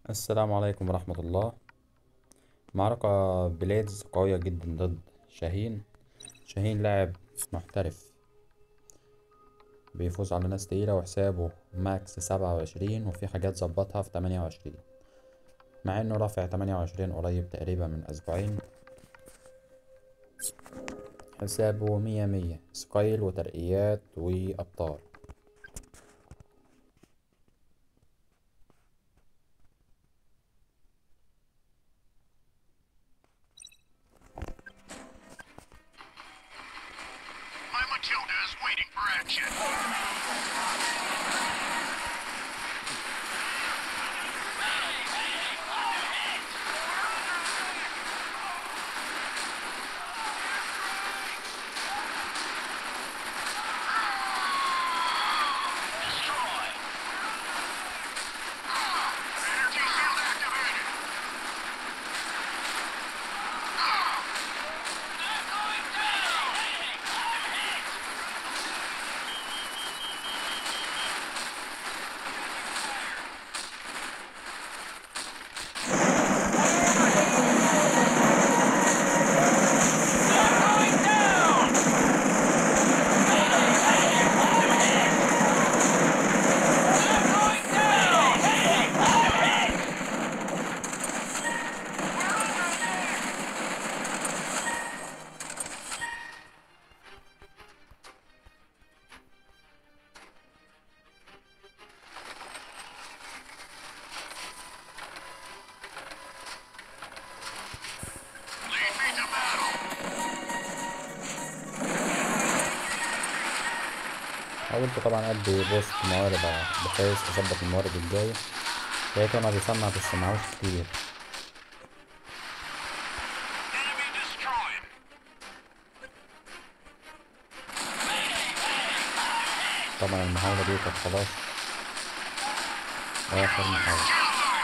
السلام عليكم ورحمة الله معركة بليدز قوية جدا ضد شاهين شاهين لاعب محترف بيفوز على ناس تقيلة وحسابه ماكس سبعة وعشرين وفي حاجات ظبطها في تمانية وعشرين مع انه رافع تمانية وعشرين قريب تقريبا من اسبوعين حسابه مية مية سكايل وترقيات وابطال My Matilda is waiting for action. Destroy. Energy shield activated. Lead me to battle. حاولت طبعا ادي بوست موارد بحيث اظبط الموارد الجاية لقيته انا بيصنع بس معهوش كتير Enemy destroyed. طبعا المحاولة دي كانت خلاص اخر محاولة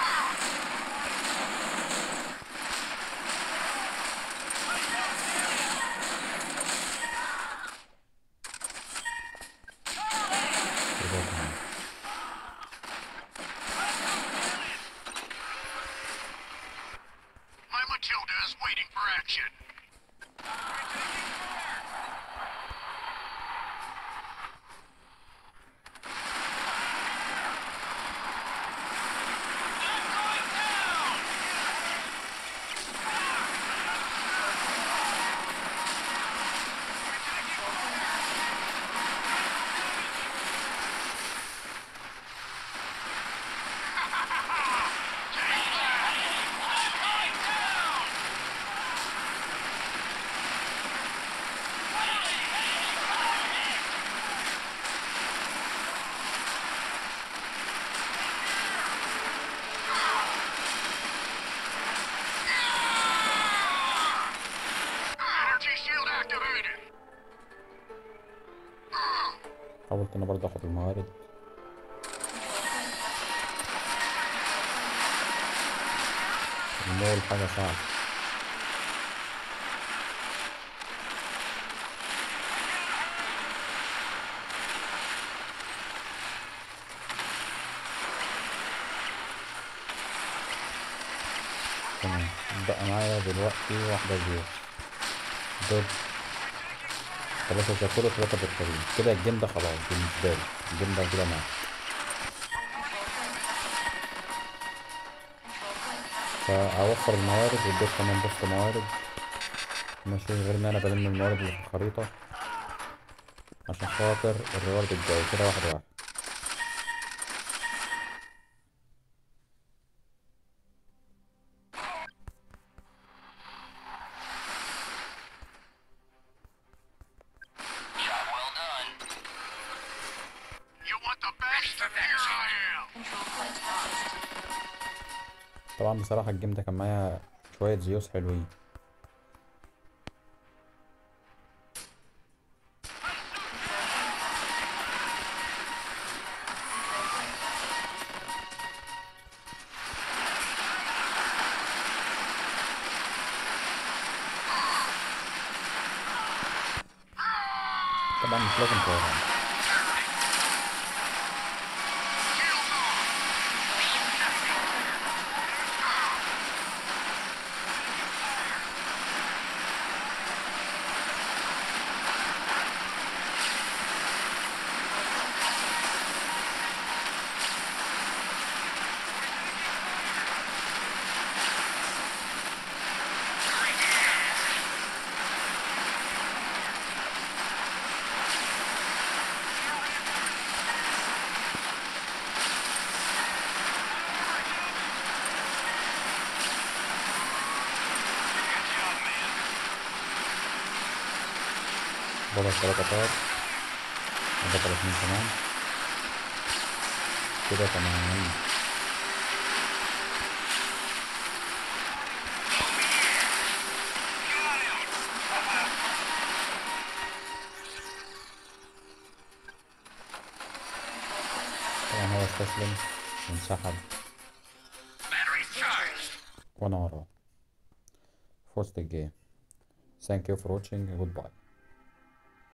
كده تمام. My Matilda is waiting for action. Energy shield activated. حاولت انا برضه اخد الموارد المول حاجة صعبة تمام بقى معايا دلوقتي واحدة زيرو ضد تلاتة شاكور وتلاتة بطاريين كده الجيم ده خلاص بالنسبة لي الجيم ده كده معايا فأوفر الموارد واديت كمان بوست موارد ماشي غير ان انا بلم الموارد اللي في الخريطة عشان خاطر الريورد الجاي كده واحد واحد Job well done. You want the best? Here I am. طبعا بصراحة الجيم ده كان معايا شوية زيوس حلوين طبعا مش لازم طيران Shields on. بطل تلاتة طار وبطل اتنين كمان كده تمام طبعا هو استسلم وانسحب Batteries charged. وانا وراه في وسط الجيم thank you for watching goodbye